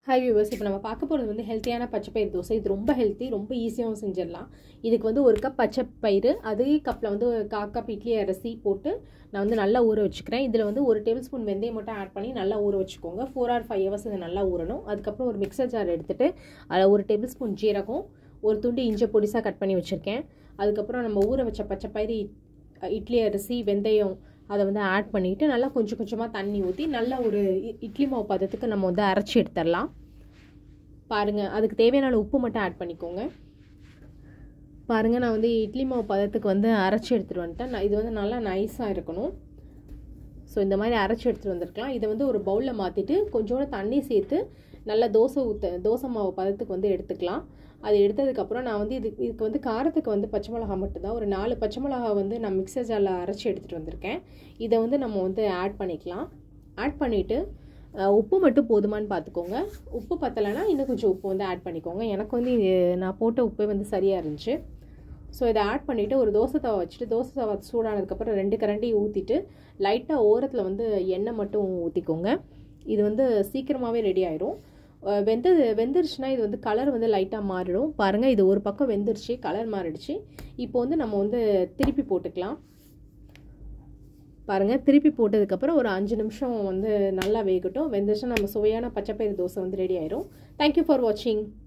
high viewers இப்போ நம்ம பார்க்க போகிறது வந்து ஹெல்த்தியான பச்சைப்பயிறு தோசை இது ரொம்ப ஹெல்த்தி ரொம்ப ஈஸியாகவும் செஞ்சிடலாம் இதுக்கு வந்து ஒரு கப் பச்சைப்பயிறு அதே கப்பில் வந்து ஒரு கா கப் இட்லி அரிசி போட்டு நான் வந்து நல்லா ஊற வச்சுக்கிறேன் இதில் வந்து ஒரு டேபிள் ஸ்பூன் வெந்தயம் மட்டும் ஆட் பண்ணி நல்லா ஊற வச்சுக்கோங்க ஃபோர் ஆர் ஃபைவ் ஹவர்ஸ் இது நல்லா ஊறணும் அதுக்கப்புறம் ஒரு மிக்சர் ஜார் எடுத்துகிட்டு அதில் ஒரு டேபிள் ஸ்பூன் ஜீரகம் ஒரு துண்டு இஞ்சி பொடிசாக கட் பண்ணி வச்சுருக்கேன் அதுக்கப்புறம் நம்ம ஊற வச்ச பச்சைப்பயிறு இட்லி அரிசி வெந்தயம் அதை வந்து ஆட் பண்ணிவிட்டு நல்லா கொஞ்சம் கொஞ்சமாக தண்ணி ஊற்றி நல்லா ஒரு இட்லி மாவு பதத்துக்கு நம்ம வந்து அரைச்சி எடுத்துடலாம் பாருங்கள் அதுக்கு தேவையான உப்பு மட்டும் ஆட் பண்ணிக்கோங்க பாருங்கள் நான் வந்து இட்லி மாவு பதத்துக்கு வந்து அரைச்சி எடுத்துகிட்டு வந்துட்டேன் நான் இது வந்து நல்லா நைஸாக இருக்கணும் ஸோ இந்த மாதிரி அரைச்சி எடுத்துகிட்டு வந்திருக்கலாம் இதை வந்து ஒரு பவுலில் மாற்றிட்டு கொஞ்சோண்டு தண்ணி சேர்த்து நல்லா தோசை ஊற்ற தோசை மாவு பதத்துக்கு வந்து எடுத்துக்கலாம் அது எடுத்ததுக்கப்புறம் நான் வந்து இது இதுக்கு வந்து காரத்துக்கு வந்து பச்சை மிளகா மட்டும்தான் ஒரு நாலு பச்சை மிளகா வந்து நான் மிக்சர் ஜாரில் அரைச்சி எடுத்துகிட்டு வந்திருக்கேன் இதை வந்து நம்ம வந்து ஆட் பண்ணிக்கலாம் ஆட் பண்ணிவிட்டு உப்பு மட்டும் போதுமான்னு பார்த்துக்கோங்க உப்பு பத்தலைன்னா இன்னும் கொஞ்சம் உப்பு வந்து ஆட் பண்ணிக்கோங்க எனக்கு வந்து நான் போட்ட உப்பே வந்து சரியாக இருந்துச்சு ஸோ இதை ஆட் பண்ணிவிட்டு ஒரு தோசை தவா வச்சுட்டு தோசை தவா சூடானதுக்கப்புறம் ரெண்டு கரண்டி ஊற்றிட்டு லைட்டாக ஓரத்தில் வந்து எண்ணெய் மட்டும் ஊற்றிக்கோங்க இது வந்து சீக்கிரமாகவே ரெடி ஆயிரும் வெந்து வெந்துருச்சுன்னா இது வந்து கலர் வந்து லைட்டாக மாறிடும் பாருங்கள் இது ஒரு பக்கம் வெந்துருச்சு கலர் மாறிடுச்சு இப்போ வந்து நம்ம வந்து திருப்பி போட்டுக்கலாம் பாருங்கள் திருப்பி போட்டதுக்கப்புறம் ஒரு அஞ்சு நிமிஷம் வந்து நல்லா வேகட்டும் வெந்துருச்சுன்னா நம்ம சுவையான பச்சைப்பயிறு தோசை வந்து ரெடி ஆயிரும் தேங்க்யூ ஃபார் வாட்சிங்